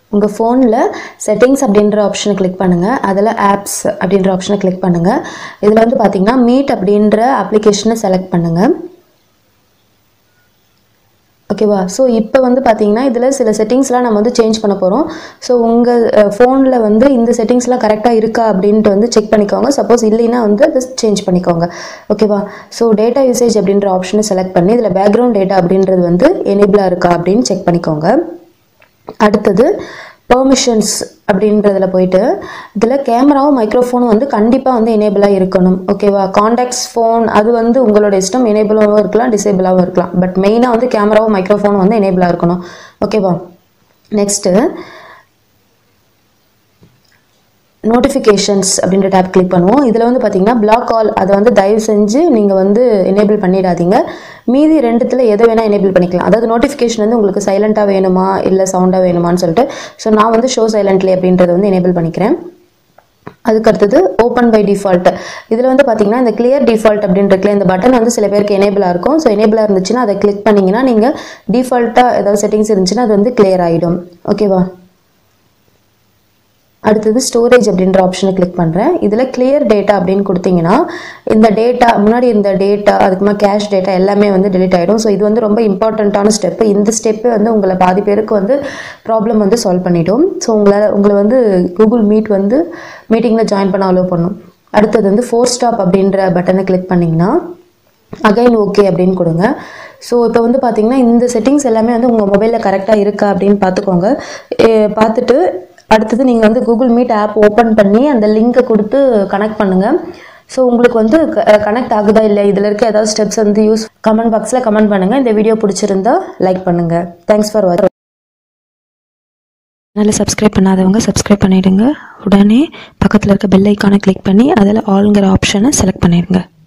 உங்கள் ஃபோனில் செட்டிங்ஸ் அப்படின்ற ஆப்ஷனை கிளிக் பண்ணுங்கள் அதில் ஆப்ஸ் அப்படின்ற ஆப்ஷனை கிளிக் பண்ணுங்கள் இதில் வந்து பார்த்தீங்கன்னா மீட் அப்படின்ற அப்ளிகேஷனை செலக்ட் பண்ணுங்கள் ஓகேவா ஸோ இப்போ வந்து பார்த்தீங்கன்னா இதில் சில செட்டிங்ஸ்லாம் நம்ம வந்து சேஞ்ச் பண்ண போகிறோம் ஸோ உங்கள் ஃபோனில் வந்து இந்த செட்டிங்ஸ்லாம் கரெக்டாக இருக்கா அப்படின்ட்டு வந்து செக் பண்ணிக்கோங்க சப்போஸ் இல்லைன்னா வந்து அதை சேஞ்ச் பண்ணிக்கோங்க ஓகேவா ஸோ டேட்டா யூசேஜ் அப்படின்ற ஆப்ஷனை செலக்ட் பண்ணி இதில் பேக்ரவுண்ட் டேட்டா அப்படின்றது வந்து எனேபிளாக இருக்கா அப்படின்னு செக் பண்ணிக்கோங்க அடுத்தது பெர்மிஷன்ஸ் அப்படின்றதுல போயிட்டு இதில் கேமராவும் மைக்ரோஃபோனும் வந்து கண்டிப்பாக வந்து எனேபிளாக இருக்கணும் ஓகேவா காண்டாக்ட்ஸ் ஃபோன் அது வந்து உங்களோட இஷ்டம் எனேபிளாகவும் இருக்கலாம் டிசேபிளாகவும் இருக்கலாம் பட் மெயினாக வந்து கேமராவும் மைக்ரோஃபோனும் வந்து எனேபிளாக இருக்கணும் ஓகேவா நெக்ஸ்ட்டு நோட்டிஃபிகேஷன்ஸ் அப்படின்ற டேப் கிளிக் பண்ணுவோம் இதில் வந்து பார்த்தீங்கன்னா பிளாக் கால் அதை வந்து தயவு செஞ்சு நீங்கள் வந்து எனேபிள் பண்ணிடாதீங்க மீதி ரெண்டுத்தில் எதை வேணால் எனேபிள் பண்ணிக்கலாம் அதாவது நோட்டிஃபிகேஷன் வந்து உங்களுக்கு சைலண்ட்டாக வேணுமா இல்லை சவுண்டாக வேணுமான்னு சொல்லிட்டு ஸோ நான் வந்து ஷோ சைலண்ட்லி அப்படின்றத வந்து எனேபிள் பண்ணிக்கிறேன் அதுக்கு அடுத்தது ஓப்பன் பை டிஃபால்ட் இதில் வந்து பார்த்தீங்கன்னா இந்த கிளியர் டிஃபால்ட் அப்படின்றதுல இந்த பட்டன் வந்து சில பேருக்கு எனேபிளாக இருக்கும் ஸோ எனேபிளாக இருந்துச்சுன்னா அதை கிளிக் பண்ணிங்கன்னா நீங்கள் டிஃபால்ட்டாக ஏதாவது செட்டிங்ஸ் இருந்துச்சுன்னா அது வந்து கிளியர் ஆகிடும் ஓகேவா அடுத்தது ஸ்டோரேஜ் அப்படின்ற ஆப்ஷனை கிளிக் பண்ணுறேன் இதில் கிளியர் டேட்டா அப்படின்னு கொடுத்தீங்கன்னா இந்த டேட்டா முன்னாடி இருந்த டேட்டா அதுக்குமா கேஷ் டேட்டா எல்லாமே வந்து delete ஆகிடும் ஸோ இது வந்து ரொம்ப இம்பார்ட்டண்ட்டான ஸ்டெப்பு இந்த ஸ்டெப்பு வந்து உங்களை பாதி பேருக்கு வந்து ப்ராப்ளம் வந்து சால்வ் பண்ணிடும் ஸோ உங்களை உங்களை வந்து கூகுள் மீட் வந்து மீட்டிங்கில் ஜாயின் பண்ண அலோவ் பண்ணும் அடுத்தது வந்து ஃபோர் ஸ்டாப் அப்படின்ற பட்டனை கிளிக் பண்ணிங்கன்னா அகைன் ஓகே அப்படின்னு கொடுங்க ஸோ இப்போ வந்து பார்த்தீங்கன்னா இந்த செட்டிங்ஸ் எல்லாமே வந்து உங்கள் மொபைலில் கரெக்டாக இருக்கா அப்படின்னு பார்த்துக்கோங்க ஏ, பார்த்துட்டு அடுத்தது நீங்கள் வந்து கூகுள் மீட் ஆப் ஓப்பன் பண்ணி அந்த லிங்கை கொடுத்து கனெக்ட் பண்ணுங்கள் ஸோ உங்களுக்கு வந்து கனெக்ட் ஆகுதா இல்லை இதில் இருக்க ஏதாவது ஸ்டெப்ஸ் வந்து யூஸ் கமெண்ட் பாக்ஸில் கமெண்ட் பண்ணுங்கள் இந்த வீடியோ பிடிச்சிருந்தா லைக் பண்ணுங்கள் தேங்க்ஸ் ஃபார் வாட்சிங் சேனலை சப்ஸ்கிரைப் பண்ணாதவங்க சப்ஸ்கிரைப் பண்ணிடுங்க உடனே பக்கத்தில் இருக்க பெல் ஐக்கானை கிளிக் பண்ணி அதில் ஆளுங்கிற ஆப்ஷனை செலக்ட் பண்ணிடுங்க